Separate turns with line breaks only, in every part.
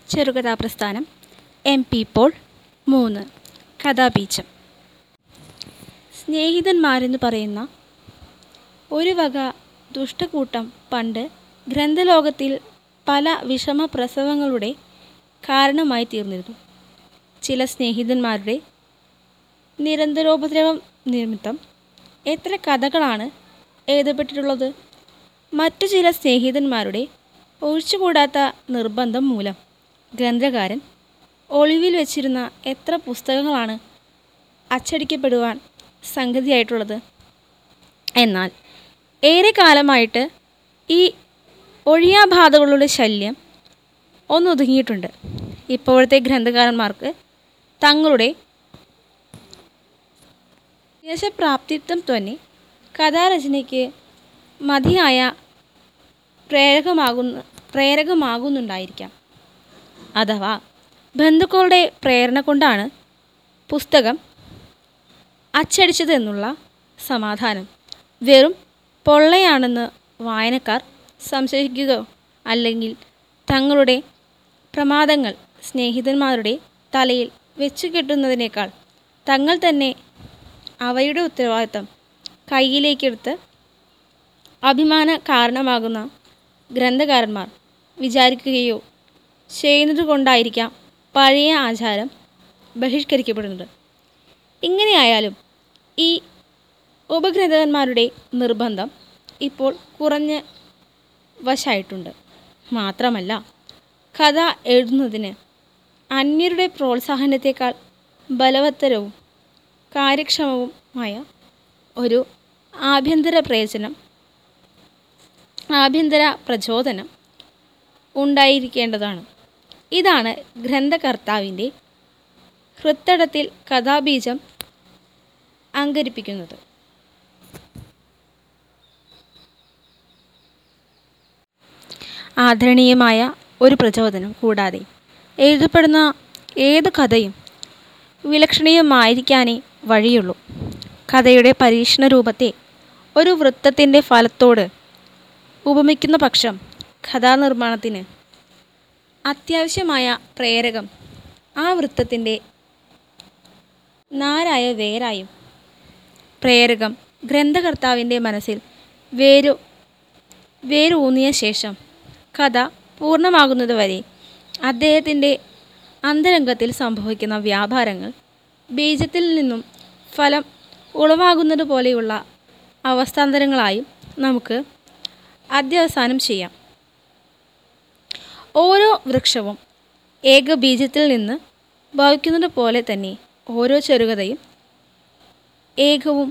ചെറുകഥാപ്രസ്ഥാനം M P Paul മൂന്ന് കഥാബീജം സ്നേഹിതന്മാരെന്ന് പറയുന്ന ഒരു വക ദുഷ്ടക്കൂട്ടം പണ്ട് ഗ്രന്ഥലോകത്തിൽ പല വിഷമപ്രസവങ്ങളുടെ കാരണമായി തീർന്നിരുന്നു ചില സ്നേഹിതന്മാരുടെ നിരന്തരോപദ്രവം നിമിത്തം എത്ര കഥകളാണ് എഴുതപ്പെട്ടിട്ടുള്ളത് മറ്റു ചില സ്നേഹിതന്മാരുടെ ഒഴിച്ചുകൂടാത്ത നിർബന്ധം മൂലം ഗ്രന്ഥകാരൻ ഒളിവിൽ വച്ചിരുന്ന എത്ര പുസ്തകങ്ങളാണ് അച്ചടിക്കപ്പെടുവാൻ സംഗതിയായിട്ടുള്ളത് എന്നാൽ ഏറെ കാലമായിട്ട് ഈ ഒഴിയാബാധകളുടെ ശല്യം ഒന്നൊതുങ്ങിയിട്ടുണ്ട് ഇപ്പോഴത്തെ ഗ്രന്ഥകാരന്മാർക്ക് തങ്ങളുടെ യശപ്രാപ്തിത്വം തന്നെ കഥാരചനയ്ക്ക് മതിയായ പ്രേരകമാകുന്ന പ്രേരകമാകുന്നുണ്ടായിരിക്കാം അഥവാ ബന്ധുക്കളുടെ പ്രേരണ കൊണ്ടാണ് പുസ്തകം അച്ചടിച്ചതെന്നുള്ള സമാധാനം വെറും പൊള്ളയാണെന്ന് വായനക്കാർ സംശയിക്കുകയോ അല്ലെങ്കിൽ തങ്ങളുടെ പ്രമാദങ്ങൾ സ്നേഹിതന്മാരുടെ തലയിൽ വെച്ചു കെട്ടുന്നതിനേക്കാൾ തങ്ങൾ തന്നെ അവയുടെ ഉത്തരവാദിത്തം കയ്യിലേക്കെടുത്ത് അഭിമാന കാരണമാകുന്ന ഗ്രന്ഥകാരന്മാർ വിചാരിക്കുകയോ ചെയ്യുന്നത് കൊണ്ടായിരിക്കാം പഴയ ആചാരം ബഹിഷ്കരിക്കപ്പെടുന്നത് ഇങ്ങനെയായാലും ഈ ഉപഗ്രന്ഥകന്മാരുടെ നിർബന്ധം ഇപ്പോൾ കുറഞ്ഞ വശമായിട്ടുണ്ട് മാത്രമല്ല കഥ എഴുതുന്നതിന് അന്യരുടെ പ്രോത്സാഹനത്തെക്കാൾ ബലവത്തരവും കാര്യക്ഷമവുമായ ഒരു ആഭ്യന്തര പ്രയോജനം ആഭ്യന്തര പ്രചോദനം ഉണ്ടായിരിക്കേണ്ടതാണ് ഇതാണ് ഗ്രന്ഥകർത്താവിൻ്റെ ഹൃത്തടത്തിൽ കഥാബീജം അങ്കരിപ്പിക്കുന്നത് ആദരണീയമായ ഒരു പ്രചോദനം കൂടാതെ എഴുതപ്പെടുന്ന ഏത് കഥയും വിലക്ഷണീയമായിരിക്കാനേ വഴിയുള്ളൂ കഥയുടെ പരീക്ഷണ രൂപത്തെ ഒരു വൃത്തത്തിൻ്റെ ഫലത്തോട് ഉപമിക്കുന്ന പക്ഷം കഥാനിർമ്മാണത്തിന് അത്യാവശ്യമായ പ്രേരകം ആ വൃത്തത്തിൻ്റെ നാരായ വേരായും പ്രേരകം ഗ്രന്ഥകർത്താവിൻ്റെ മനസ്സിൽ വേരു വേരൂന്നിയ ശേഷം കഥ പൂർണ്ണമാകുന്നതുവരെ അദ്ദേഹത്തിൻ്റെ അന്തരംഗത്തിൽ സംഭവിക്കുന്ന വ്യാപാരങ്ങൾ ബീജത്തിൽ നിന്നും ഫലം ഉളവാകുന്നത് പോലെയുള്ള അവസ്ഥാന്തരങ്ങളായും നമുക്ക് അധ്യവസാനം ചെയ്യാം ഓരോ വൃക്ഷവും ഏക ബീജത്തിൽ നിന്ന് ഭവിക്കുന്നത് പോലെ തന്നെ ഓരോ ചെറുകഥയും ഏകവും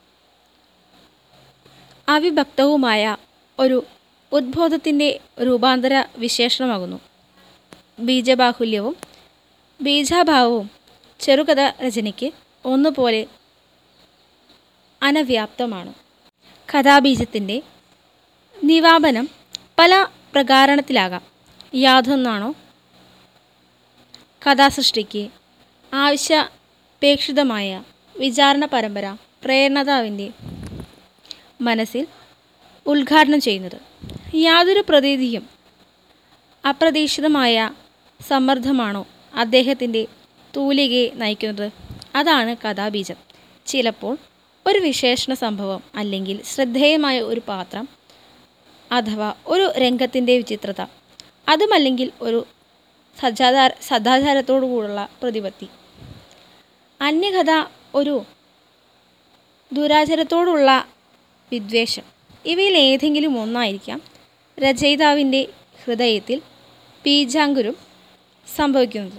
അവിഭക്തവുമായ ഒരു ഉദ്ബോധത്തിൻ്റെ രൂപാന്തര വിശേഷണമാകുന്നു ബീജബാഹുല്യവും ബീജാഭാവവും ചെറുകഥ രചനയ്ക്ക് ഒന്നുപോലെ അനവ്യാപ്തമാണ് കഥാബീജത്തിൻ്റെ നിവാപനം പല പ്രകാരണത്തിലാകാം യാതൊന്നാണോ കഥാസൃഷ്ടിക്ക് ആവശ്യാപേക്ഷിതമായ വിചാരണ പരമ്പര പ്രേരണതാവിൻ്റെ മനസ്സിൽ ഉദ്ഘാടനം ചെയ്യുന്നത് യാതൊരു പ്രതീതിയും അപ്രതീക്ഷിതമായ സമ്മർദ്ദമാണോ അദ്ദേഹത്തിൻ്റെ തൂലികയെ നയിക്കുന്നത് അതാണ് കഥാബീജം ചിലപ്പോൾ ഒരു വിശേഷണ സംഭവം അല്ലെങ്കിൽ ശ്രദ്ധേയമായ ഒരു പാത്രം അഥവാ ഒരു രംഗത്തിൻ്റെ വിചിത്രത അതുമല്ലെങ്കിൽ ഒരു സദാചാര സദാചാരത്തോടു കൂടിയുള്ള പ്രതിപത്തി അന്യകഥ ഒരു ദുരാചാരത്തോടുള്ള വിദ്വേഷം ഇവയിൽ ഏതെങ്കിലും ഒന്നായിരിക്കാം രചയിതാവിൻ്റെ ഹൃദയത്തിൽ ബീജാങ്കുരം സംഭവിക്കുന്നത്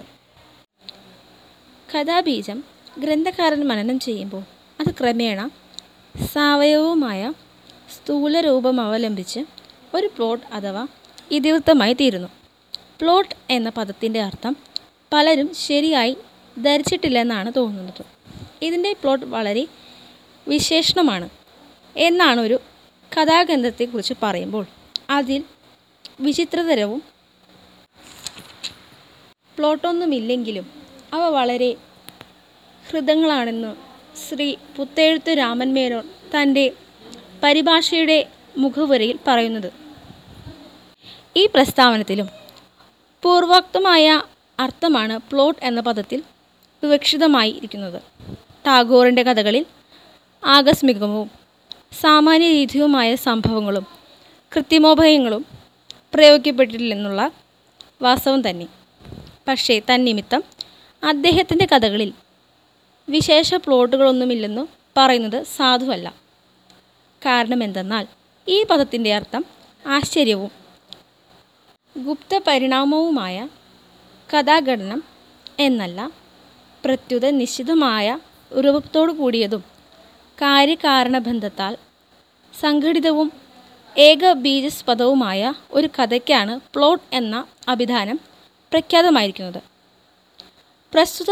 കഥാബീജം ഗ്രന്ഥകാരൻ മനനം ചെയ്യുമ്പോൾ അത് ക്രമേണ സാവയവവുമായ സ്ഥൂല രൂപം അവലംബിച്ച് ഒരു പ്ലോട്ട് അഥവാ ഇതിവൃത്തമായി തീരുന്നു പ്ലോട്ട് എന്ന പദത്തിൻ്റെ അർത്ഥം പലരും ശരിയായി ധരിച്ചിട്ടില്ലെന്നാണ് തോന്നുന്നത് ഇതിൻ്റെ പ്ലോട്ട് വളരെ വിശേഷണമാണ് എന്നാണ് ഒരു കഥാഗ്രന്ഥത്തെക്കുറിച്ച് പറയുമ്പോൾ അതിൽ വിചിത്രതരവും പ്ലോട്ടൊന്നുമില്ലെങ്കിലും അവ വളരെ ഹൃദങ്ങളാണെന്ന് ശ്രീ പുത്തേഴുത്ത് രാമൻ മേനോൻ തൻ്റെ പരിഭാഷയുടെ മുഖവുരയിൽ പറയുന്നത് ഈ പ്രസ്താവനത്തിലും പൂർവോക്തമായ അർത്ഥമാണ് പ്ലോട്ട് എന്ന പദത്തിൽ വിവക്ഷിതമായി ഇരിക്കുന്നത് ടാഗോറിൻ്റെ കഥകളിൽ ആകസ്മികവും സാമാന്യ രീതിയുമായ സംഭവങ്ങളും കൃത്രിമോഭയങ്ങളും പ്രയോഗിക്കപ്പെട്ടിട്ടില്ലെന്നുള്ള വാസ്തവം തന്നെ പക്ഷേ തന്നിമിത്തം അദ്ദേഹത്തിൻ്റെ കഥകളിൽ വിശേഷ പ്ലോട്ടുകളൊന്നുമില്ലെന്നു പറയുന്നത് സാധുവല്ല കാരണം എന്തെന്നാൽ ഈ പദത്തിൻ്റെ അർത്ഥം ആശ്ചര്യവും ഗുപ്ത പരിണാമവുമായ കഥാഘടനം എന്നല്ല പ്രത്യുത നിശ്ചിതമായ രൂപത്തോടു കൂടിയതും കാര്യകാരണബന്ധത്താൽ സംഘടിതവും ഏകബീജസ്പദവുമായ ഒരു കഥയ്ക്കാണ് പ്ലോട്ട് എന്ന അഭിധാനം പ്രഖ്യാതമായിരിക്കുന്നത് പ്രസ്തുത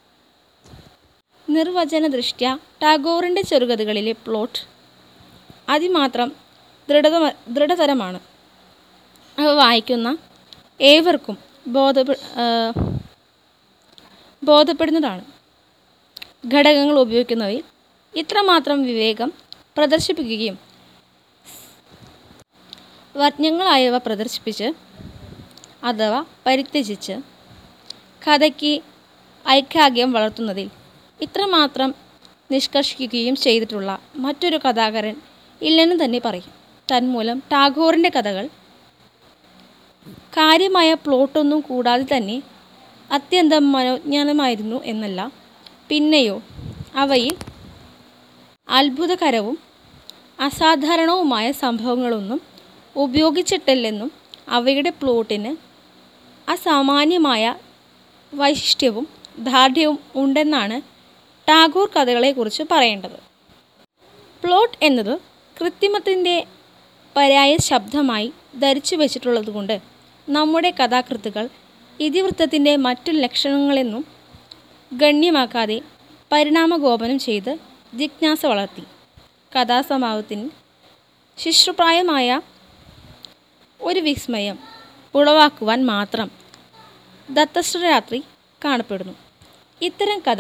നിർവചന ദൃഷ്ട്യ ടാഗോറിൻ്റെ ചെറുകഥകളിലെ പ്ലോട്ട് അതിമാത്രം ദൃഢത ദൃഢതരമാണ് അവ വായിക്കുന്ന ഏവർക്കും ബോധപ്പെ ബോധപ്പെടുന്നതാണ് ഘടകങ്ങൾ ഉപയോഗിക്കുന്നവയിൽ ഇത്രമാത്രം വിവേകം പ്രദർശിപ്പിക്കുകയും വജ്ഞങ്ങളായവ പ്രദർശിപ്പിച്ച് അഥവാ പരിത്യജിച്ച് കഥയ്ക്ക് ഐക്യാഗ്യം വളർത്തുന്നതിൽ ഇത്രമാത്രം നിഷ്കർഷിക്കുകയും ചെയ്തിട്ടുള്ള മറ്റൊരു കഥാകാരൻ ഇല്ലെന്ന് തന്നെ പറയും തന്മൂലം ടാഗോറിൻ്റെ കഥകൾ കാര്യമായ പ്ലോട്ടൊന്നും കൂടാതെ തന്നെ അത്യന്തം മനോജ്ഞാനമായിരുന്നു എന്നല്ല പിന്നെയോ അവയിൽ അത്ഭുതകരവും അസാധാരണവുമായ സംഭവങ്ങളൊന്നും ഉപയോഗിച്ചിട്ടില്ലെന്നും അവയുടെ പ്ലോട്ടിന് അസാമാന്യമായ വൈശിഷ്ട്യവും ദാർഢ്യവും ഉണ്ടെന്നാണ് ടാഗോർ കഥകളെക്കുറിച്ച് പറയേണ്ടത് പ്ലോട്ട് എന്നത് കൃത്രിമത്തിൻ്റെ പര്യായ ശബ്ദമായി ധരിച്ചു വച്ചിട്ടുള്ളതുകൊണ്ട് നമ്മുടെ കഥാകൃത്തുകൾ ഇതിവൃത്തത്തിൻ്റെ മറ്റു ലക്ഷണങ്ങളെന്നും ഗണ്യമാക്കാതെ പരിണാമഗോപനം ചെയ്ത് ജിജ്ഞാസ വളർത്തി കഥാസമാപത്തിന് ശിശുപ്രായമായ ഒരു വിസ്മയം ഉളവാക്കുവാൻ മാത്രം ദത്തശ്രരാത്രി കാണപ്പെടുന്നു ഇത്തരം കഥ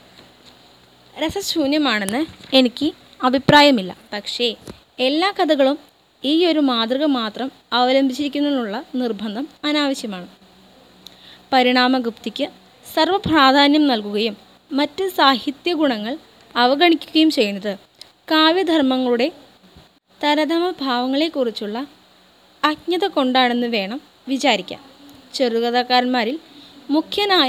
രസശൂന്യമാണെന്ന് എനിക്ക് അഭിപ്രായമില്ല പക്ഷേ എല്ലാ കഥകളും ഈ ഒരു മാതൃക മാത്രം അവലംബിച്ചിരിക്കുന്നതിനുള്ള നിർബന്ധം അനാവശ്യമാണ് പരിണാമഗുപ്തിക്ക് സർവപ്രാധാന്യം നൽകുകയും മറ്റ് സാഹിത്യ ഗുണങ്ങൾ അവഗണിക്കുകയും ചെയ്യുന്നത് കാവ്യധർമ്മങ്ങളുടെ തരതമ ഭാവങ്ങളെക്കുറിച്ചുള്ള അജ്ഞത കൊണ്ടാണെന്ന് വേണം വിചാരിക്കാൻ ചെറുകഥാകാരന്മാരിൽ മുഖ്യനായ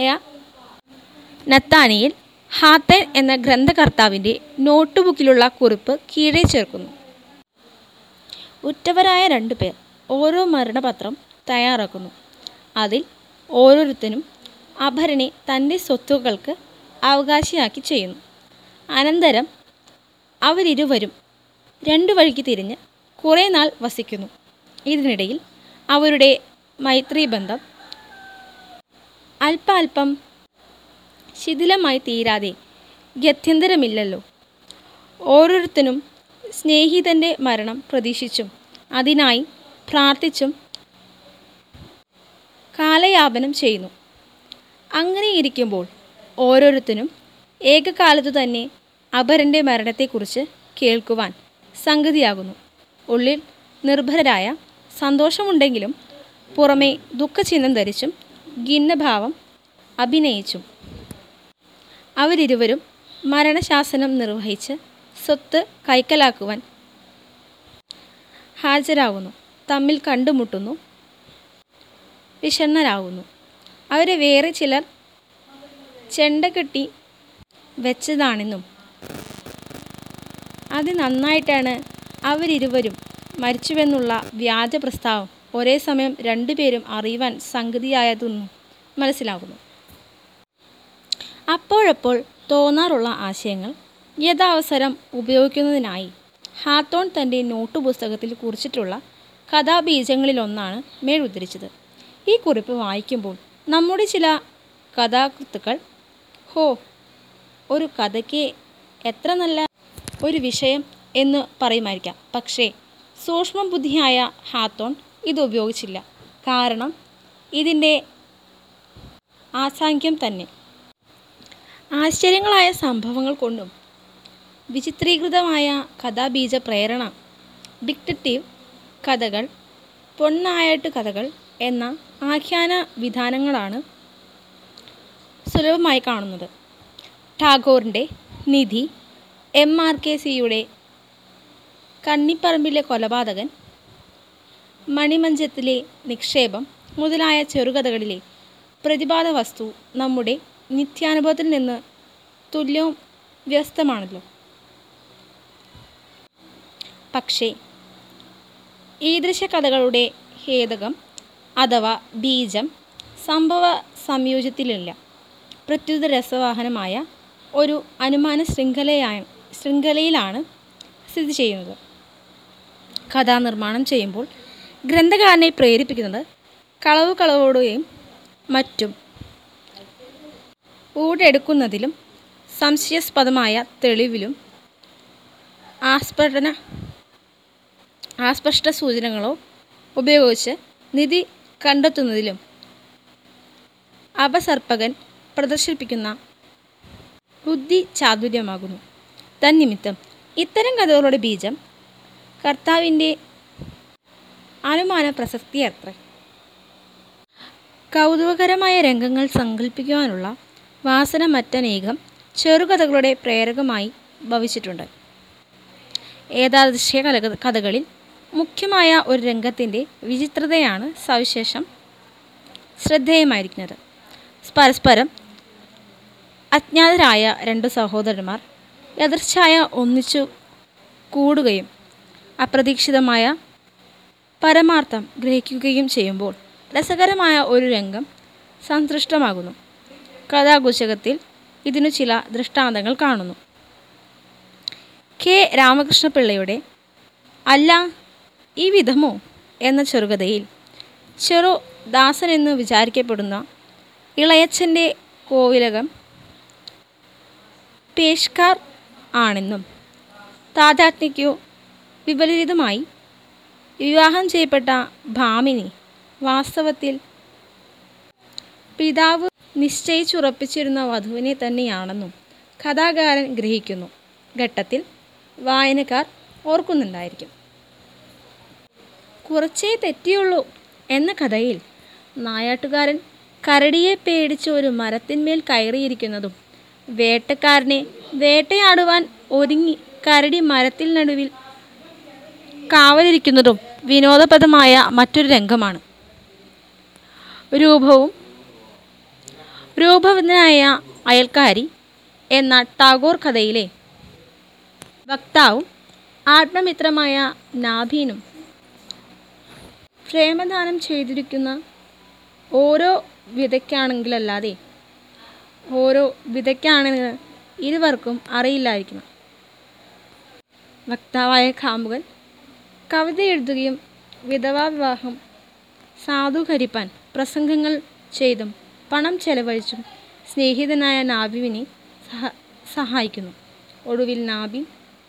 നത്താനിയിൽ ഹാത്തൻ എന്ന ഗ്രന്ഥകർത്താവിൻ്റെ നോട്ട് ബുക്കിലുള്ള കുറിപ്പ് കീഴേ ചേർക്കുന്നു ഉറ്റവരായ രണ്ടു പേർ ഓരോ മരണപത്രം തയ്യാറാക്കുന്നു അതിൽ ഓരോരുത്തരും അഭരനെ തൻ്റെ സ്വത്തുക്കൾക്ക് അവകാശിയാക്കി ചെയ്യുന്നു അനന്തരം അവരിരുവരും രണ്ടു വഴിക്ക് തിരിഞ്ഞ് കുറേ നാൾ വസിക്കുന്നു ഇതിനിടയിൽ അവരുടെ മൈത്രീബന്ധം അല്പാൽപം ശിഥിലമായി തീരാതെ ഗത്യന്തരമില്ലല്ലോ ഓരോരുത്തരും സ്നേഹിതൻ്റെ മരണം പ്രതീക്ഷിച്ചും അതിനായി പ്രാർത്ഥിച്ചും കാലയാപനം ചെയ്യുന്നു അങ്ങനെയിരിക്കുമ്പോൾ ഓരോരുത്തരും ഏകകാലത്തു തന്നെ അപരൻ്റെ മരണത്തെക്കുറിച്ച് കേൾക്കുവാൻ സംഗതിയാകുന്നു ഉള്ളിൽ നിർഭരരായ സന്തോഷമുണ്ടെങ്കിലും പുറമേ ദുഃഖചിഹ്നം ധരിച്ചും ഖിന്നഭാവം അഭിനയിച്ചും അവരിരുവരും മരണശാസനം നിർവഹിച്ച് സ്വത്ത് കൈക്കലാക്കുവാൻ ഹാജരാകുന്നു തമ്മിൽ കണ്ടുമുട്ടുന്നു വിഷണ്ണരാകുന്നു അവരെ വേറെ ചിലർ ചെണ്ട കെട്ടി വെച്ചതാണെന്നും അത് നന്നായിട്ടാണ് അവരിരുവരും മരിച്ചുവെന്നുള്ള വ്യാജ പ്രസ്താവം ഒരേ സമയം രണ്ടുപേരും അറിയുവാൻ സംഗതിയായതെന്നും മനസ്സിലാകുന്നു അപ്പോഴപ്പോൾ തോന്നാറുള്ള ആശയങ്ങൾ യഥാവസരം ഉപയോഗിക്കുന്നതിനായി ഹാത്തോൺ തൻ്റെ നോട്ടു പുസ്തകത്തിൽ കുറിച്ചിട്ടുള്ള കഥാബീജങ്ങളിലൊന്നാണ് മേലുദ്ധരിച്ചത് ഈ കുറിപ്പ് വായിക്കുമ്പോൾ നമ്മുടെ ചില കഥാകൃത്തുക്കൾ ഹോ ഒരു കഥയ്ക്ക് എത്ര നല്ല ഒരു വിഷയം എന്ന് പറയുമായിരിക്കാം പക്ഷേ സൂക്ഷ്മബുദ്ധിയായ ഹാത്തോൺ ഇത് ഉപയോഗിച്ചില്ല കാരണം ഇതിൻ്റെ ആസാങ്ക്യം തന്നെ ആശ്ചര്യങ്ങളായ സംഭവങ്ങൾ കൊണ്ടും വിചിത്രീകൃതമായ കഥാബീജ പ്രേരണ ഡിക്റ്ററ്റീവ് കഥകൾ പൊന്നായാട്ട് കഥകൾ എന്ന ആഖ്യാന വിധാനങ്ങളാണ് സുലഭമായി കാണുന്നത് ടാഗോറിൻ്റെ നിധി എം ആർ കെ സിയുടെ കണ്ണിപ്പറമ്പിലെ കൊലപാതകൻ മണിമഞ്ചത്തിലെ നിക്ഷേപം മുതലായ ചെറുകഥകളിലെ പ്രതിപാദ വസ്തു നമ്മുടെ നിത്യാനുഭവത്തിൽ നിന്ന് തുല്യവും വ്യസ്തമാണല്ലോ പക്ഷേ ഈദൃശ കഥകളുടെ ഹേതകം അഥവാ ബീജം സംഭവ സംയോജത്തിലില്ല പ്രത്യുത രസവാഹനമായ ഒരു അനുമാന ശൃംഖലയാണ് ശൃംഖലയിലാണ് സ്ഥിതി ചെയ്യുന്നത് കഥാനിർമ്മാണം ചെയ്യുമ്പോൾ ഗ്രന്ഥകാരനെ പ്രേരിപ്പിക്കുന്നത് കളവ് കളവോടുകയും മറ്റും ഊടെടുക്കുന്നതിലും സംശയാസ്പദമായ തെളിവിലും ആസ്ഫടന അസ്പഷ്ട സൂചനകളോ ഉപയോഗിച്ച് നിധി കണ്ടെത്തുന്നതിലും അപസർപ്പകൻ പ്രദർശിപ്പിക്കുന്ന ബുദ്ധി ചാതുര്യമാകുന്നു തന്നിമിത്തം ഇത്തരം കഥകളുടെ ബീജം കർത്താവിൻ്റെ അനുമാന പ്രസക്തിയത്രേ കൗതുകകരമായ രംഗങ്ങൾ സങ്കല്പിക്കുവാനുള്ള വാസന മറ്റനേകം ചെറുകഥകളുടെ പ്രേരകമായി ഭവിച്ചിട്ടുണ്ട് ഏതാദൃശ്യ കല കഥകളിൽ മുഖ്യമായ ഒരു രംഗത്തിൻ്റെ വിചിത്രതയാണ് സവിശേഷം ശ്രദ്ധേയമായിരിക്കുന്നത് പരസ്പരം അജ്ഞാതരായ രണ്ട് സഹോദരന്മാർ എതിർച്ഛായ ഒന്നിച്ചു കൂടുകയും അപ്രതീക്ഷിതമായ പരമാർത്ഥം ഗ്രഹിക്കുകയും ചെയ്യുമ്പോൾ രസകരമായ ഒരു രംഗം സന്തൃഷ്ടമാകുന്നു കഥാകുശകത്തിൽ ഇതിനു ചില ദൃഷ്ടാന്തങ്ങൾ കാണുന്നു കെ രാമകൃഷ്ണപിള്ളയുടെ അല്ല ഈ വിധമോ എന്ന ചെറുകഥയിൽ ചെറു ദാസൻ എന്ന് വിചാരിക്കപ്പെടുന്ന ഇളയച്ചൻ്റെ കോവിലകം പേഷ്കാർ ആണെന്നും താതാത്മ്യക്കോ വിപരീതമായി വിവാഹം ചെയ്യപ്പെട്ട ഭാമിനി വാസ്തവത്തിൽ പിതാവ് നിശ്ചയിച്ചുറപ്പിച്ചിരുന്ന വധുവിനെ തന്നെയാണെന്നും കഥാകാരൻ ഗ്രഹിക്കുന്നു ഘട്ടത്തിൽ വായനക്കാർ ഓർക്കുന്നുണ്ടായിരിക്കും കുറച്ചേ തെറ്റിയുള്ളൂ എന്ന കഥയിൽ നായാട്ടുകാരൻ കരടിയെ പേടിച്ച് ഒരു മരത്തിന്മേൽ കയറിയിരിക്കുന്നതും വേട്ടക്കാരനെ വേട്ടയാടുവാൻ ഒരുങ്ങി കരടി മരത്തിൽ നടുവിൽ കാവലിരിക്കുന്നതും വിനോദപ്രദമായ മറ്റൊരു രംഗമാണ് രൂപവും രൂപവനായ അയൽക്കാരി എന്ന ടാഗോർ കഥയിലെ വക്താവും ആത്മമിത്രമായ നാഭീനും പ്രേമദാനം ചെയ്തിരിക്കുന്ന ഓരോ വിധയ്ക്കാണെങ്കിലല്ലാതെ ഓരോ വിധയ്ക്കാണെന്ന് ഇരുവർക്കും അറിയില്ലായിരിക്കണം വക്താവായ കാമുകൻ കവിത എഴുതുകയും വിധവാ വിവാഹം സാധൂകരിപ്പാൻ പ്രസംഗങ്ങൾ ചെയ്തും പണം ചെലവഴിച്ചും സ്നേഹിതനായ നാബിവിനെ സഹ സഹായിക്കുന്നു ഒടുവിൽ നാബി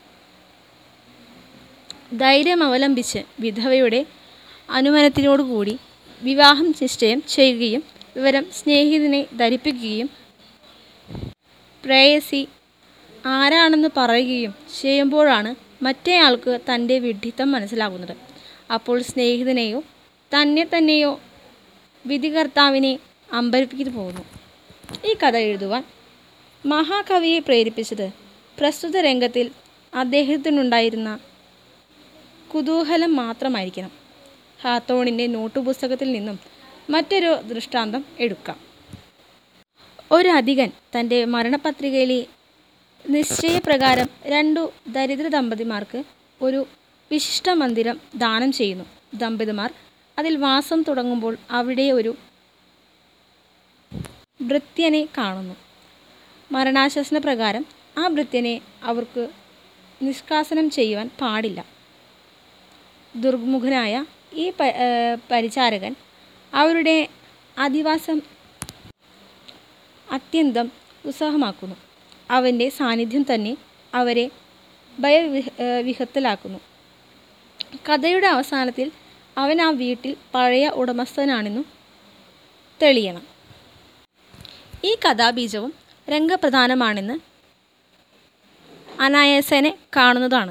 ധൈര്യം അവലംബിച്ച് വിധവയുടെ അനുമനത്തിനോടുകൂടി വിവാഹം നിശ്ചയം ചെയ്യുകയും വിവരം സ്നേഹിതനെ ധരിപ്പിക്കുകയും പ്രേയസി ആരാണെന്ന് പറയുകയും ചെയ്യുമ്പോഴാണ് മറ്റേയാൾക്ക് തൻ്റെ വിഡ്ഢിത്തം മനസ്സിലാകുന്നത് അപ്പോൾ സ്നേഹിതനെയോ തന്നെ തന്നെയോ വിധികർത്താവിനെ അമ്പരിപ്പിക്കുന്നു പോകുന്നു ഈ കഥ എഴുതുവാൻ മഹാകവിയെ പ്രേരിപ്പിച്ചത് പ്രസ്തുത രംഗത്തിൽ അദ്ദേഹത്തിനുണ്ടായിരുന്ന കുതൂഹലം മാത്രമായിരിക്കണം ഹാത്തോണിൻ്റെ നോട്ടുപുസ്തകത്തിൽ നിന്നും മറ്റൊരു ദൃഷ്ടാന്തം എടുക്കാം ഒരു അധികൻ തൻ്റെ മരണപത്രികയിലെ നിശ്ചയപ്രകാരം രണ്ടു ദരിദ്ര ദമ്പതിമാർക്ക് ഒരു വിശിഷ്ട മന്ദിരം ദാനം ചെയ്യുന്നു ദമ്പതിമാർ അതിൽ വാസം തുടങ്ങുമ്പോൾ അവിടെ ഒരു ഭൃത്യനെ കാണുന്നു മരണാശാസന പ്രകാരം ആ ഭൃത്യനെ അവർക്ക് നിഷ്കാസനം ചെയ്യുവാൻ പാടില്ല ദുർമുഖനായ ഈ പ ഏർ പരിചാരകൻ അവരുടെ അധിവാസം അത്യന്തം ഉത്സാഹമാക്കുന്നു അവൻ്റെ സാന്നിധ്യം തന്നെ അവരെ ഭയവിഹ ഏർ വിഹത്തലാക്കുന്നു കഥയുടെ അവസാനത്തിൽ അവൻ ആ വീട്ടിൽ പഴയ ഉടമസ്ഥനാണെന്നു തെളിയണം ഈ കഥാബീജവും രംഗപ്രധാനമാണെന്ന് അനായാസേനെ കാണുന്നതാണ്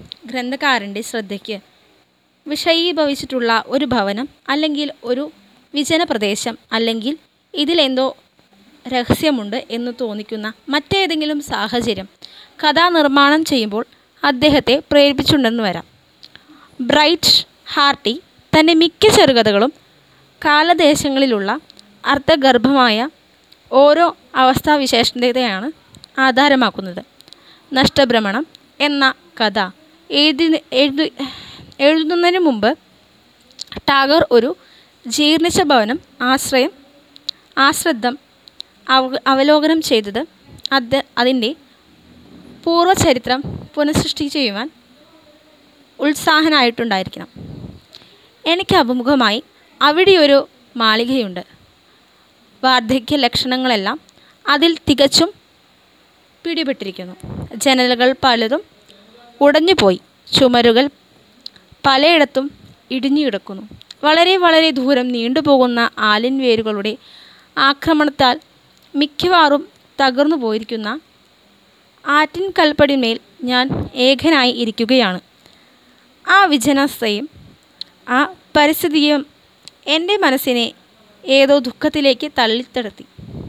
ഗ്രന്ഥകാരൻ്റെ ശ്രദ്ധയ്ക്ക് വിഷയീഭവിച്ചിട്ടുള്ള ഒരു ഭവനം അല്ലെങ്കിൽ ഒരു വിജന പ്രദേശം അല്ലെങ്കിൽ ഇതിലെന്തോ രഹസ്യമുണ്ട് എന്ന് തോന്നിക്കുന്ന മറ്റേതെങ്കിലും സാഹചര്യം കഥാനിർമ്മാണം ചെയ്യുമ്പോൾ അദ്ദേഹത്തെ പ്രേരിപ്പിച്ചിട്ടുണ്ടെന്ന് വരാം ബ്രൈറ്റ് ഹാർട്ടി തൻ്റെ മിക്ക ചെറുകഥകളും കാലദേശങ്ങളിലുള്ള അർത്ഥഗർഭമായ ഓരോ അവസ്ഥാവിശേഷതയാണ് ആധാരമാക്കുന്നത് നഷ്ടഭ്രമണം എന്ന കഥ എഴുതി എഴുതി എഴുതുന്നതിന് മുമ്പ് ടാഗോർ ഒരു ജീർണിച്ച ഭവനം ആശ്രയം ആശ്രദ്ധം അവ അവലോകനം ചെയ്തത് അത് അതിൻ്റെ പൂർവ്വചരിത്രം പുനഃസൃഷ്ടി ചെയ്യുവാൻ ഉത്സാഹനായിട്ടുണ്ടായിരിക്കണം എനിക്ക് അഭിമുഖമായി അവിടെയൊരു മാളികയുണ്ട് വാർദ്ധക്യ ലക്ഷണങ്ങളെല്ലാം അതിൽ തികച്ചും പിടിപെട്ടിരിക്കുന്നു ജനലുകൾ പലതും ഉടഞ്ഞുപോയി ചുമരുകൾ പലയിടത്തും ഇടിഞ്ഞു കിടക്കുന്നു വളരെ വളരെ ദൂരം നീണ്ടുപോകുന്ന ആലിൻ വേരുകളുടെ ആക്രമണത്താൽ മിക്കവാറും തകർന്നു പോയിരിക്കുന്ന ആറ്റിൻ കൽപ്പടിമേൽ ഞാൻ ഏകനായി ഇരിക്കുകയാണ് ആ വിജനാസ്ഥയും ആ പരിസ്ഥിതിയും എൻ്റെ മനസ്സിനെ ഏതോ ദുഃഖത്തിലേക്ക് തള്ളിത്തടത്തി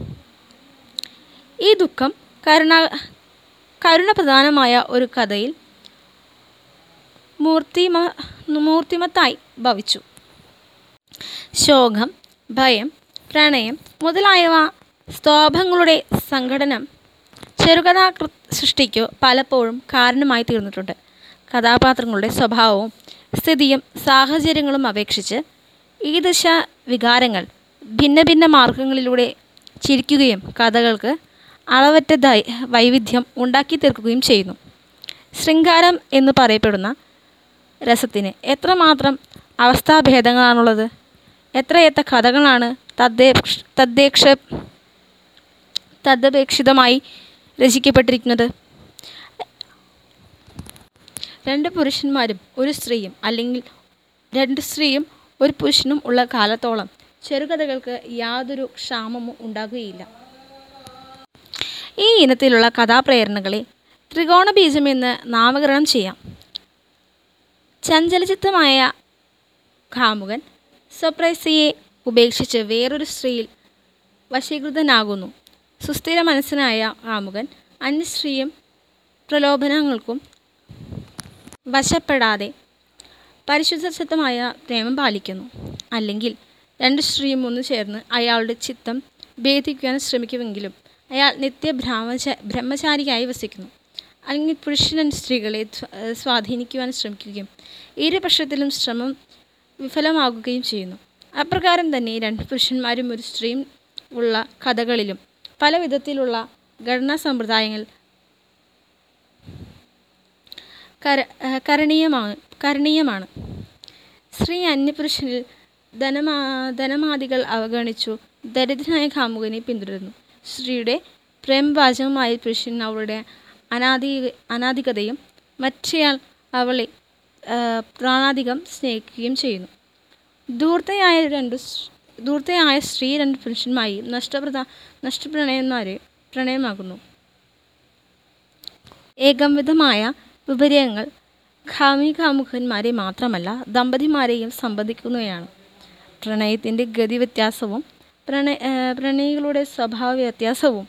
ഈ ദുഃഖം കരുണ കരുണപ്രധാനമായ ഒരു കഥയിൽ മൂർത്തിമ മൂർത്തിമത്തായി ഭവിച്ചു ശോകം ഭയം പ്രണയം മുതലായവ സ്തോഭങ്ങളുടെ സംഘടനം ചെറുകഥാ സൃഷ്ടിക്കു പലപ്പോഴും കാരണമായി തീർന്നിട്ടുണ്ട് കഥാപാത്രങ്ങളുടെ സ്വഭാവവും സ്ഥിതിയും സാഹചര്യങ്ങളും അപേക്ഷിച്ച് ഈ ദശ വികാരങ്ങൾ ഭിന്ന ഭിന്ന മാർഗങ്ങളിലൂടെ ചിരിക്കുകയും കഥകൾക്ക് അളവറ്റ ദൈ വൈവിധ്യം ഉണ്ടാക്കി തീർക്കുകയും ചെയ്യുന്നു ശൃംഗാരം എന്ന് പറയപ്പെടുന്ന രസത്തിന് എത്രമാത്രം അവസ്ഥാഭേദങ്ങളാണുള്ളത് എത്രയെത്ര കഥകളാണ് തദ്ദേക്ഷ തദ്ദേക്ഷ തദ്പേക്ഷിതമായി രചിക്കപ്പെട്ടിരിക്കുന്നത് രണ്ട് പുരുഷന്മാരും ഒരു സ്ത്രീയും അല്ലെങ്കിൽ രണ്ട് സ്ത്രീയും ഒരു പുരുഷനും ഉള്ള കാലത്തോളം ചെറുകഥകൾക്ക് യാതൊരു ക്ഷാമവും ഉണ്ടാകുകയില്ല ഈ ഇനത്തിലുള്ള കഥാപ്രേരണകളെ ത്രികോണബീജമെന്ന് നാമകരണം ചെയ്യാം ചഞ്ചലചിത്തമായ കാമുകൻ സ്വപ്രേസിയെ ഉപേക്ഷിച്ച് വേറൊരു സ്ത്രീയിൽ വശീകൃതനാകുന്നു സുസ്ഥിര മനസ്സനായ കാമുകൻ അന്യ സ്ത്രീയും പ്രലോഭനങ്ങൾക്കും വശപ്പെടാതെ പരിശുദ്ധമായ പ്രേമം പാലിക്കുന്നു അല്ലെങ്കിൽ രണ്ട് സ്ത്രീയും ഒന്നു ചേർന്ന് അയാളുടെ ചിത്തം ഭേദിക്കുവാൻ ശ്രമിക്കുമെങ്കിലും അയാൾ നിത്യ ബ്രഹ്മച ബ്രഹ്മചാരിയായി വസിക്കുന്നു അല്ലെങ്കിൽ പുരുഷൻ സ്ത്രീകളെ സ്വാധീനിക്കുവാൻ ശ്രമിക്കുകയും ഇരുപക്ഷത്തിലും ശ്രമം വിഫലമാകുകയും ചെയ്യുന്നു അപ്രകാരം തന്നെ രണ്ട് പുരുഷന്മാരും ഒരു സ്ത്രീയും ഉള്ള കഥകളിലും പല വിധത്തിലുള്ള ഘടനാ സമ്പ്രദായങ്ങൾ കര കരണീയമാണ് കരണീയമാണ് സ്ത്രീ അന്യപുരുഷനിൽ ധനമാ ധനമാദികൾ അവഗണിച്ചു ദരിദ്രനായ കാമുകനെ പിന്തുടരുന്നു സ്ത്രീയുടെ പ്രേമവാചകമായ പുരുഷൻ അവളുടെ അനാദി അനാധികതയും മറ്റേയാൾ അവളെ പ്രാണാധികം സ്നേഹിക്കുകയും ചെയ്യുന്നു ധൂർത്തയായ രണ്ട് ധൂർത്തയായ സ്ത്രീ രണ്ട് പുരുഷന്മാരെയും നഷ്ടപ്രദ നഷ്ടപ്രണയന്മാരെ പ്രണയമാകുന്നു ഏകംവിധമായ വിപര്യങ്ങൾ കാമികാമുഖന്മാരെ മാത്രമല്ല ദമ്പതിമാരെയും സംബന്ധിക്കുന്നവയാണ് പ്രണയത്തിൻ്റെ ഗതി വ്യത്യാസവും പ്രണയ പ്രണയികളുടെ സ്വഭാവ വ്യത്യാസവും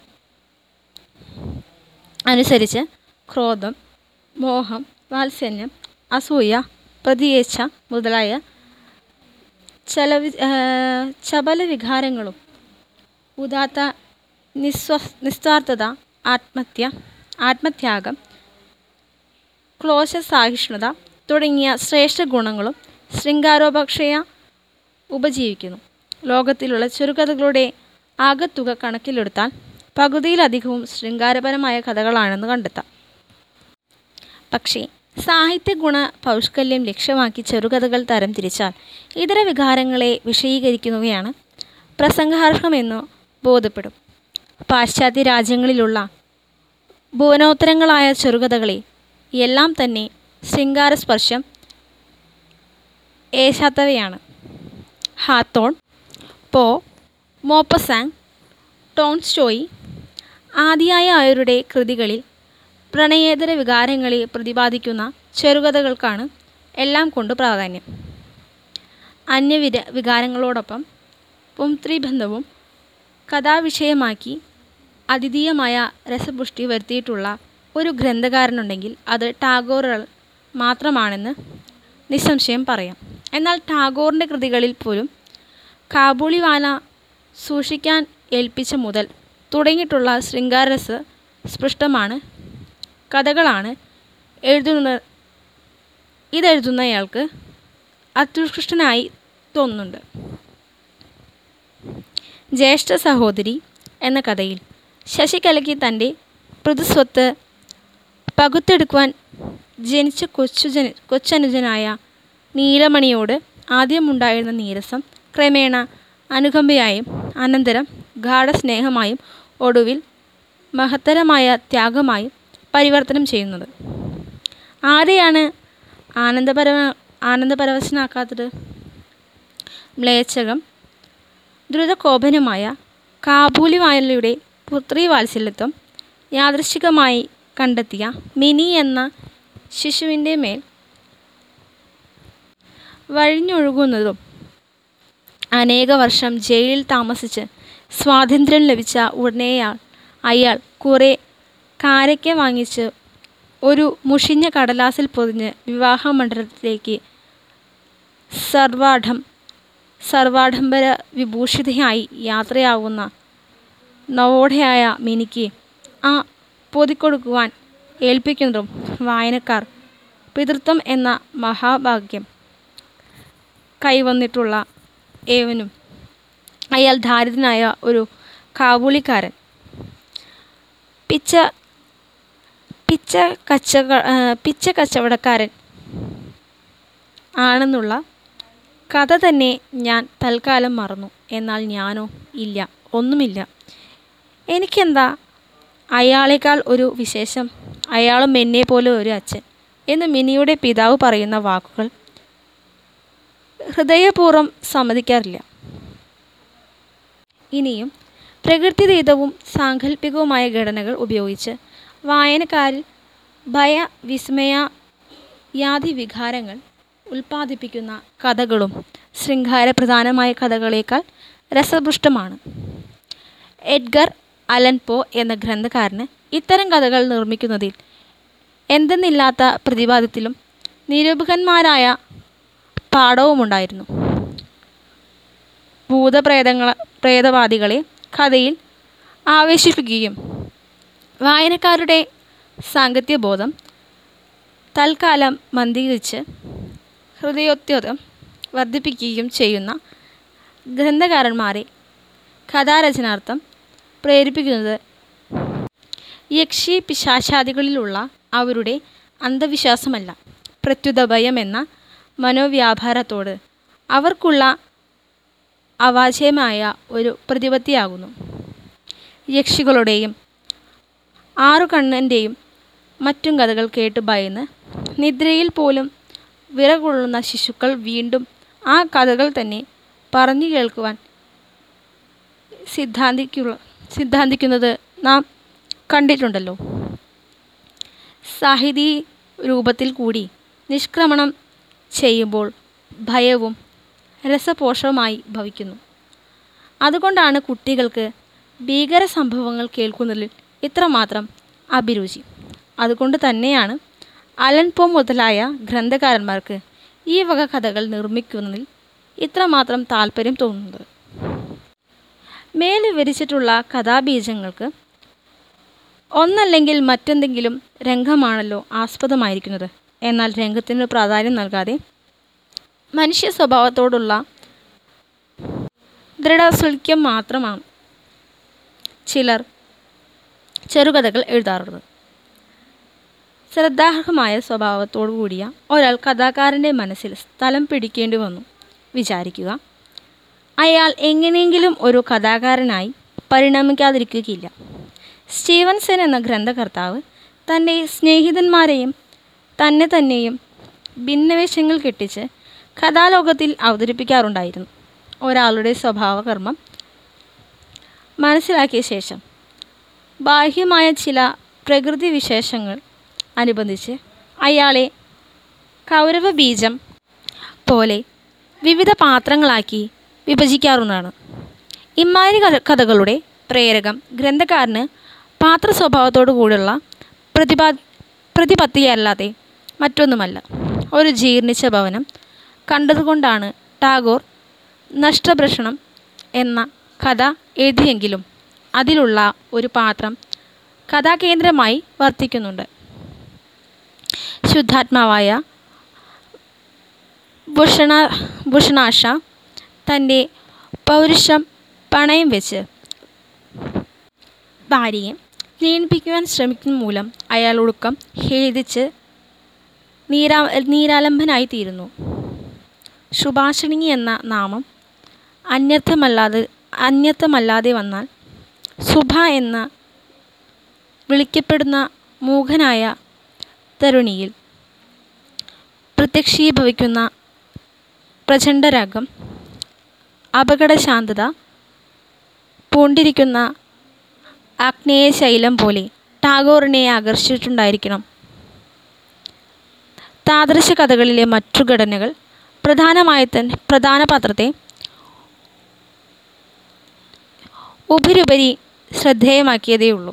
അനുസരിച്ച് ക്രോധം മോഹം വാത്സല്യം അസൂയ പ്രതിയേച്ഛ മുതലായ ചലവി ചപല വികാരങ്ങളും ഉദാത്ത നിസ്വ നിസ്വാർത്ഥത ആത്മഹത്യ ആത്മത്യാഗം ക്ലോശസാഹിഷ്ണുത തുടങ്ങിയ ശ്രേഷ്ഠ ഗുണങ്ങളും ശൃംഗാരോപക്ഷയ ഉപജീവിക്കുന്നു ലോകത്തിലുള്ള ചെറുകഥകളുടെ ആകത്തുക കണക്കിലെടുത്താൽ പകുതിയിലധികവും ശൃംഗാരപരമായ കഥകളാണെന്ന് കണ്ടെത്താം പക്ഷേ സാഹിത്യ ഗുണ പൗഷ്കല്യം ലക്ഷ്യമാക്കി ചെറുകഥകൾ തരംതിരിച്ചാൽ ഇതര വികാരങ്ങളെ വിഷയീകരിക്കുന്നവയാണ് പ്രസംഗാർഹമെന്ന് ബോധപ്പെടും പാശ്ചാത്യ രാജ്യങ്ങളിലുള്ള ഭുവനോത്തരങ്ങളായ ചെറുകഥകളെ എല്ലാം തന്നെ ശൃംഗാരസ്പർശം ഏശാത്തവയാണ് ഹാത്തോൺ പോ മോപ്പസാങ് ടോൺസ്റ്റോയി ആദിയായ അവരുടെ കൃതികളിൽ പ്രണയേതര വികാരങ്ങളെ പ്രതിപാദിക്കുന്ന ചെറുകഥകൾക്കാണ് എല്ലാം കൊണ്ട് പ്രാധാന്യം അന്യവിര വികാരങ്ങളോടൊപ്പം പുംത്രിബന്ധവും കഥാവിഷയമാക്കി അദ്വിതീയമായ രസപുഷ്ടി വരുത്തിയിട്ടുള്ള ഒരു ഗ്രന്ഥകാരനുണ്ടെങ്കിൽ അത് ടാഗോർ മാത്രമാണെന്ന് നിസ്സംശയം പറയാം എന്നാൽ ടാഗോറിൻ്റെ കൃതികളിൽ പോലും കാബൂളിവാല സൂക്ഷിക്കാൻ ഏൽപ്പിച്ച മുതൽ തുടങ്ങിയിട്ടുള്ള ശൃംഗാരരസ സ്പൃഷ്ടമാണ് കഥകളാണ് എഴുതുന്ന ഇതെഴുതുന്നയാൾക്ക് അത്യുത്കൃഷ്ടനായി തോന്നുന്നുണ്ട് ജ്യേഷ്ഠ സഹോദരി എന്ന കഥയിൽ ശശികലയ്ക്ക് തൻ്റെ പൃഥുസ്വത്ത് പകുത്തെടുക്കുവാൻ ജനിച്ച കൊച്ചുജന കൊച്ചനുജനായ നീലമണിയോട് ആദ്യമുണ്ടായിരുന്ന നീരസം ക്രമേണ അനുകമ്പയായും അനന്തരം ഗാഠസ്നേഹമായും ഒടുവിൽ മഹത്തരമായ ത്യാഗമായും പരിവർത്തനം ചെയ്യുന്നത് ആരെയാണ് ആനന്ദപര ആനന്ദപരവശനാക്കാത്തത് മ്ലേച്ഛകം ദ്രുതകോപനുമായ കാബൂലിവാലയുടെ പുത്രി വാത്സല്യത്വം യാദൃശ്ചികമായി കണ്ടെത്തിയ മിനി എന്ന ശിശുവിൻ്റെ മേൽ വഴിഞ്ഞൊഴുകുന്നതും അനേക വർഷം ജയിലിൽ താമസിച്ച് സ്വാതന്ത്ര്യം ലഭിച്ച ഉടനെയാൾ അയാൾ കുറേ കാരയ്ക്ക വാങ്ങിച്ച് ഒരു മുഷിഞ്ഞ കടലാസിൽ പൊതിഞ്ഞ് വിവാഹമണ്ഡലത്തിലേക്ക് സർവാഢം സർവാഡംബര വിഭൂഷിതയായി യാത്രയാകുന്ന നവോഢയായ മിനിക്ക് ആ പൊതിക്കൊടുക്കുവാൻ ഏൽപ്പിക്കുന്നതും വായനക്കാർ പിതൃത്വം എന്ന മഹാഭാഗ്യം കൈവന്നിട്ടുള്ള ഏവനും അയാൾ ദാരിദ്രനായ ഒരു കാബൂളിക്കാരൻ പിച്ച പിച്ച കച്ചക പിച്ച കച്ചവടക്കാരൻ ആണെന്നുള്ള കഥ തന്നെ ഞാൻ തൽക്കാലം മറന്നു എന്നാൽ ഞാനോ ഇല്ല ഒന്നുമില്ല എനിക്കെന്താ അയാളേക്കാൾ ഒരു വിശേഷം അയാളും എന്നെ പോലെ ഒരു അച്ഛൻ എന്ന് മിനിയുടെ പിതാവ് പറയുന്ന വാക്കുകൾ ഹൃദയപൂർവ്വം സമ്മതിക്കാറില്ല ഇനിയും പ്രകൃതിദീതവും സാങ്കല്പികവുമായ ഘടനകൾ ഉപയോഗിച്ച് വായനക്കാരിൽ ഭയ വിസ്മയ യാതി വികാരങ്ങൾ ഉൽപ്പാദിപ്പിക്കുന്ന കഥകളും ശൃംഗാരപ്രധാനമായ കഥകളേക്കാൾ രസപുഷ്ടമാണ് എഡ്ഗർ അലൻ പോ എന്ന ഗ്രന്ഥകാരന് ഇത്തരം കഥകൾ നിർമ്മിക്കുന്നതിൽ എന്തെന്നില്ലാത്ത പ്രതിപാദ്യത്തിലും നിരൂപകന്മാരായ പാഠവുമുണ്ടായിരുന്നു ഭൂതപ്രേതങ്ങള പ്രേതവാദികളെ കഥയിൽ ആവേശിപ്പിക്കുകയും വായനക്കാരുടെ സാങ്കത്യബോധം തൽക്കാലം മന്ദീകരിച്ച് ഹൃദയോദ്യോതം വർദ്ധിപ്പിക്കുകയും ചെയ്യുന്ന ഗ്രന്ഥകാരന്മാരെ കഥാരചനാർത്ഥം പ്രേരിപ്പിക്കുന്നത് യക്ഷി പിശാചാദികളിലുള്ള അവരുടെ അന്ധവിശ്വാസമല്ല പ്രത്യുത ഭയം എന്ന മനോവ്യാപാരത്തോട് അവർക്കുള്ള അവാച്യമായ ഒരു പ്രതിപത്തിയാകുന്നു യക്ഷികളുടെയും ആറുകണ്ണൻ്റെയും മറ്റും കഥകൾ കേട്ട് ഭയന്ന് നിദ്രയിൽ പോലും വിറകൊള്ളുന്ന ശിശുക്കൾ വീണ്ടും ആ കഥകൾ തന്നെ പറഞ്ഞു കേൾക്കുവാൻ സിദ്ധാന്തിക്കുള്ള സിദ്ധാന്തിക്കുന്നത് നാം കണ്ടിട്ടുണ്ടല്ലോ സാഹിതി രൂപത്തിൽ കൂടി നിഷ്ക്രമണം ചെയ്യുമ്പോൾ ഭയവും രസപോഷവുമായി ഭവിക്കുന്നു അതുകൊണ്ടാണ് കുട്ടികൾക്ക് ഭീകര സംഭവങ്ങൾ കേൾക്കുന്നതിൽ ഇത്രമാത്രം അഭിരുചി അതുകൊണ്ട് തന്നെയാണ് അലൻ പോ മുതലായ ഗ്രന്ഥകാരന്മാർക്ക് ഈ വക കഥകൾ നിർമ്മിക്കുന്നതിൽ ഇത്രമാത്രം താല്പര്യം തോന്നുന്നത് മേൽ വിവരിച്ചിട്ടുള്ള കഥാബീജങ്ങൾക്ക് ഒന്നല്ലെങ്കിൽ മറ്റെന്തെങ്കിലും രംഗമാണല്ലോ ആസ്പദമായിരിക്കുന്നത് എന്നാൽ രംഗത്തിന് പ്രാധാന്യം നൽകാതെ മനുഷ്യ സ്വഭാവത്തോടുള്ള ദൃഢസുൽക്യം മാത്രമാണ് ചിലർ ചെറുകഥകൾ എഴുതാറുള്ളത് ശ്രദ്ധാർഹമായ സ്വഭാവത്തോടു കൂടിയ ഒരാൾ കഥാകാരൻ്റെ മനസ്സിൽ സ്ഥലം പിടിക്കേണ്ടി വന്നു വിചാരിക്കുക അയാൾ എങ്ങനെയെങ്കിലും ഒരു കഥാകാരനായി പരിണമിക്കാതിരിക്കുകയില്ല സ്റ്റീവൻസൺ എന്ന ഗ്രന്ഥകർത്താവ് തൻ്റെ സ്നേഹിതന്മാരെയും തന്നെ തന്നെയും ഭിന്നവേഷങ്ങൾ കെട്ടിച്ച് കഥാലോകത്തിൽ അവതരിപ്പിക്കാറുണ്ടായിരുന്നു ഒരാളുടെ സ്വഭാവകർമ്മം മനസ്സിലാക്കിയ ശേഷം ബാഹ്യമായ ചില പ്രകൃതി വിശേഷങ്ങൾ അനുബന്ധിച്ച് അയാളെ കൗരവബീജം പോലെ വിവിധ പാത്രങ്ങളാക്കി വിഭജിക്കാറുള്ളതാണ് ഇമ്മാതിരി കഥ കഥകളുടെ പ്രേരകം ഗ്രന്ഥകാരന് പാത്ര സ്വഭാവത്തോടു കൂടിയുള്ള പ്രതിപാ പ്രതിപത്തിയല്ലാതെ മറ്റൊന്നുമല്ല ഒരു ജീർണിച്ച ഭവനം കണ്ടതുകൊണ്ടാണ് ടാഗോർ നഷ്ടഭ്രഷണം എന്ന കഥ എഴുതിയെങ്കിലും അതിലുള്ള ഒരു പാത്രം കഥാകേന്ദ്രമായി വർത്തിക്കുന്നുണ്ട് ശുദ്ധാത്മാവായ ഭൂഷണ ഭൂഷണാഷ തൻ്റെ പൗരുഷം പണയം വെച്ച് ഭാര്യയെ നീണിപ്പിക്കുവാൻ ശ്രമിക്കുന്ന മൂലം അയാൾ ഒടുക്കം ഖേദിച്ച് നീരാ നീരാലംബനായി തീരുന്നു ശുഭാഷിണി എന്ന നാമം അന്യർത്ഥമല്ലാതെ അന്യർത്ഥമല്ലാതെ വന്നാൽ സുഭ എന്ന വിളിക്കപ്പെടുന്ന മൂകനായ തരുണിയിൽ പ്രത്യക്ഷീഭവിക്കുന്ന പ്രചണ്ഡരാഗം അപകടശാന്തത പൂണ്ടിരിക്കുന്ന ആഗ്നേയ ശൈലം പോലെ ടാഗോറിനെ ആകർഷിച്ചിട്ടുണ്ടായിരിക്കണം താദൃശ കഥകളിലെ മറ്റു ഘടനകൾ പ്രധാനമായി തന്നെ പ്രധാന പാത്രത്തെ ഉപരിപരി ശ്രദ്ധേയമാക്കിയതേയുള്ളൂ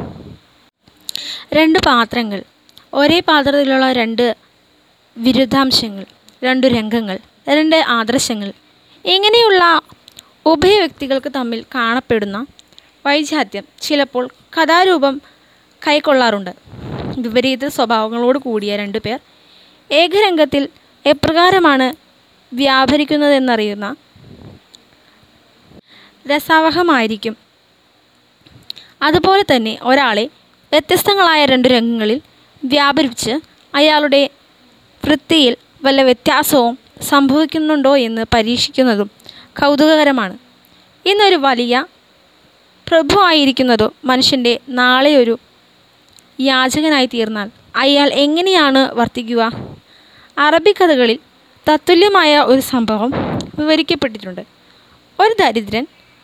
രണ്ട് പാത്രങ്ങൾ ഒരേ പാത്രത്തിലുള്ള രണ്ട് വിരുദ്ധാംശങ്ങൾ രണ്ട് രംഗങ്ങൾ രണ്ട് ആദർശങ്ങൾ ഇങ്ങനെയുള്ള ഉഭയ വ്യക്തികൾക്ക് തമ്മിൽ കാണപ്പെടുന്ന വൈജാത്യം ചിലപ്പോൾ കഥാരൂപം കൈക്കൊള്ളാറുണ്ട് വിപരീത സ്വഭാവങ്ങളോട് കൂടിയ രണ്ടു പേർ ഏകരംഗത്തിൽ എപ്രകാരമാണ് വ്യാപരിക്കുന്നതെന്നറിയുന്ന രസാവഹമായിരിക്കും അതുപോലെ തന്നെ ഒരാളെ വ്യത്യസ്തങ്ങളായ രണ്ട് രംഗങ്ങളിൽ വ്യാപരിച്ച് അയാളുടെ വൃത്തിയിൽ വല്ല വ്യത്യാസവും സംഭവിക്കുന്നുണ്ടോ എന്ന് പരീക്ഷിക്കുന്നതും കൗതുകകരമാണ് ഇന്നൊരു വലിയ പ്രഭുവായിരിക്കുന്നതോ മനുഷ്യൻ്റെ നാളെ ഒരു യാചകനായി തീർന്നാൽ അയാൾ എങ്ങനെയാണ് വർത്തിക്കുക അറബി കഥകളിൽ തത്തുല്യമായ ഒരു സംഭവം വിവരിക്കപ്പെട്ടിട്ടുണ്ട് ഒരു ദരിദ്രൻ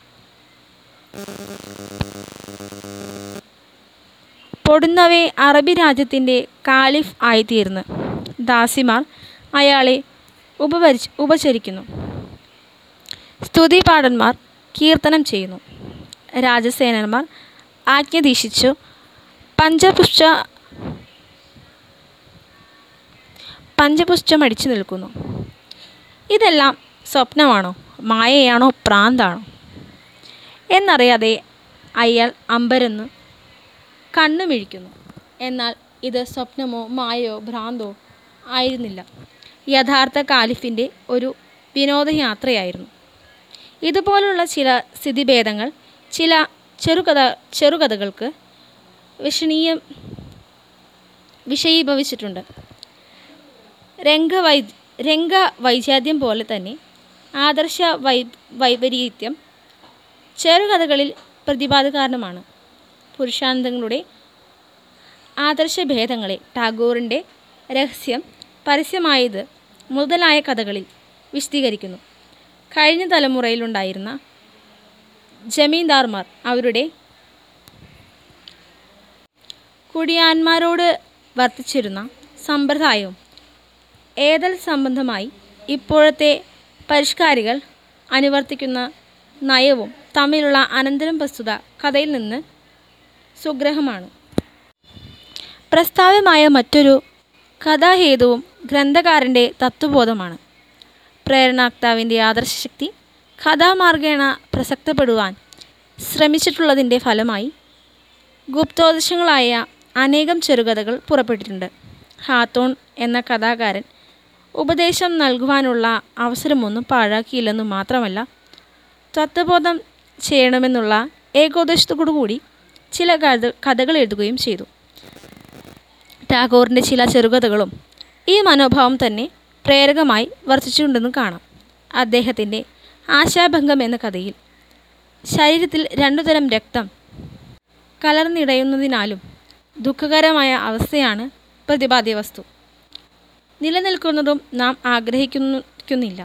പൊടുന്നവെ അറബി രാജ്യത്തിൻ്റെ കാലിഫ് ആയിത്തീർന്ന് ദാസിമാർ അയാളെ ഉപപരിച്ച് ഉപചരിക്കുന്നു സ്തുതിപാടന്മാർ കീർത്തനം ചെയ്യുന്നു രാജസേനന്മാർ ആജ്ഞദീക്ഷിച്ചു പഞ്ചപുഷ്പ പഞ്ചപുഷ്പമടിച്ചു നിൽക്കുന്നു ഇതെല്ലാം സ്വപ്നമാണോ മായയാണോ പ്രാന്താണോ എന്നറിയാതെ അയാൾ അമ്പരന്ന് കണ്ണുമിഴിക്കുന്നു എന്നാൽ ഇത് സ്വപ്നമോ മായയോ ഭ്രാന്തോ ആയിരുന്നില്ല യഥാർത്ഥ കാലിഫിൻ്റെ ഒരു വിനോദയാത്രയായിരുന്നു ഇതുപോലുള്ള ചില സ്ഥിതിഭേദങ്ങൾ ചില ചെറുകഥ ചെറുകഥകൾക്ക് വിഷണീയം വിഷയീഭവിച്ചിട്ടുണ്ട് രംഗവൈ രംഗവൈജാത്യം പോലെ തന്നെ ആദർശ വൈ വൈപരീത്യം ചെറുകഥകളിൽ പ്രതിപാദകാരണമാണ് പുരുഷാന്തങ്ങളുടെ ആദർശഭേദങ്ങളെ ടാഗോറിൻ്റെ രഹസ്യം പരസ്യമായത് മുതലായ കഥകളിൽ വിശദീകരിക്കുന്നു കഴിഞ്ഞ തലമുറയിലുണ്ടായിരുന്ന ജമീന്ദാർമാർ അവരുടെ കുടിയാന്മാരോട് വർത്തിച്ചിരുന്ന സമ്പ്രദായവും ഏതൽ സംബന്ധമായി ഇപ്പോഴത്തെ പരിഷ്കാരികൾ അനുവർത്തിക്കുന്ന നയവും തമ്മിലുള്ള അനന്തരം പ്രസ്തുത കഥയിൽ നിന്ന് സുഗ്രഹമാണ് പ്രസ്താവ്യമായ മറ്റൊരു കഥാഹേതുവും ഗ്രന്ഥകാരൻ്റെ തത്വബോധമാണ് പ്രേരണാക്താവിൻ്റെ ആദർശശക്തി കഥാമാർഗേണ പ്രസക്തപ്പെടുവാൻ ശ്രമിച്ചിട്ടുള്ളതിൻ്റെ ഫലമായി ഗുപ്തോദശങ്ങളായ അനേകം ചെറുകഥകൾ പുറപ്പെട്ടിട്ടുണ്ട് ഹാത്തോൺ എന്ന കഥാകാരൻ ഉപദേശം നൽകുവാനുള്ള അവസരമൊന്നും പാഴാക്കിയില്ലെന്നു മാത്രമല്ല തത്വബോധം ചെയ്യണമെന്നുള്ള ഏകോദ്ദേശത്തോടുകൂടി ചില കഥ കഥകൾ എഴുതുകയും ചെയ്തു ടാഗോറിൻ്റെ ചില ചെറുകഥകളും ഈ മനോഭാവം തന്നെ പ്രേരകമായി വർത്തിച്ചിട്ടുണ്ടെന്ന് കാണാം അദ്ദേഹത്തിൻ്റെ ആശാഭംഗം എന്ന കഥയിൽ ശരീരത്തിൽ രണ്ടുതരം രക്തം കലർന്നിടയുന്നതിനാലും ദുഃഖകരമായ അവസ്ഥയാണ് പ്രതിപാദ്യ വസ്തു നിലനിൽക്കുന്നതും നാം ആഗ്രഹിക്കുന്നില്ല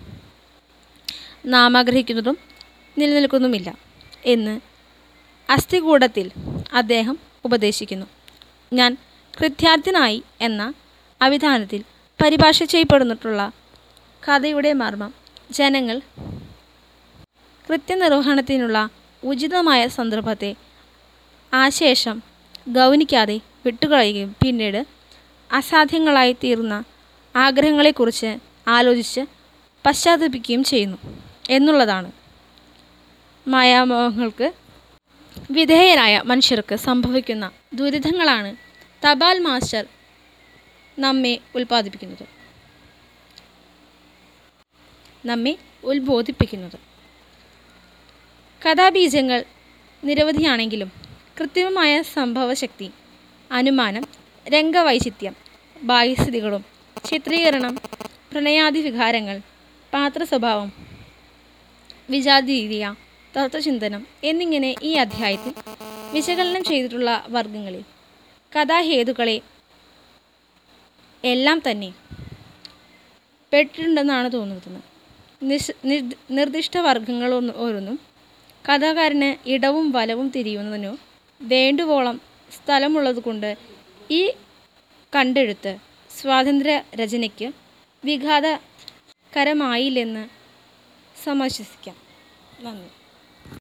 നാം ആഗ്രഹിക്കുന്നതും നിലനിൽക്കുന്നുമില്ല എന്ന് അസ്ഥികൂടത്തിൽ അദ്ദേഹം ഉപദേശിക്കുന്നു ഞാൻ കൃത്യാർത്ഥനായി എന്ന അവിധാനത്തിൽ പരിഭാഷ ചെയ്യപ്പെടുന്നിട്ടുള്ള കഥയുടെ മർമ്മം ജനങ്ങൾ കൃത്യനിർവഹണത്തിനുള്ള ഉചിതമായ സന്ദർഭത്തെ ആശേഷം ഗൗനിക്കാതെ വിട്ടുകളയുകയും പിന്നീട് അസാധ്യങ്ങളായി തീർന്ന ആഗ്രഹങ്ങളെക്കുറിച്ച് ആലോചിച്ച് പശ്ചാത്തപിക്കുകയും ചെയ്യുന്നു എന്നുള്ളതാണ് മായാമോഹങ്ങൾക്ക് വിധേയരായ മനുഷ്യർക്ക് സംഭവിക്കുന്ന ദുരിതങ്ങളാണ് തപാൽ മാസ്റ്റർ നമ്മെ ഉൽപ്പാദിപ്പിക്കുന്നത് നമ്മെ ഉത്ബോധിപ്പിക്കുന്നത് കഥാബീജങ്ങൾ നിരവധിയാണെങ്കിലും കൃത്രിമമായ സംഭവശക്തി അനുമാനം രംഗവൈചിത്യം ബാഹ്യസ്ഥിതികളും ചിത്രീകരണം പ്രണയാദി വികാരങ്ങൾ പാത്രസ്വഭാവം വിജാതീയ തത്വചിന്തനം എന്നിങ്ങനെ ഈ അധ്യായത്തിൽ വിശകലനം ചെയ്തിട്ടുള്ള വർഗങ്ങളിൽ കഥാഹേതുക്കളെ എല്ലാം തന്നെ പെട്ടിട്ടുണ്ടെന്നാണ് തോന്നുന്നത് നിശ് നിർ- നിർദ്ദിഷ്ട വർഗങ്ങൾ ഒന്ന് ഓരോന്നും കഥാകാരന് ഇടവും വലവും തിരിയുന്നതിനോ വേണ്ടുവോളം സ്ഥലമുള്ളതുകൊണ്ട് ഈ കണ്ടെഴുത്ത് സ്വാതന്ത്ര്യ രചനയ്ക്ക് വിഘാതകരമായില്ലെന്ന് സമാശ്വസിക്കാം നന്ദി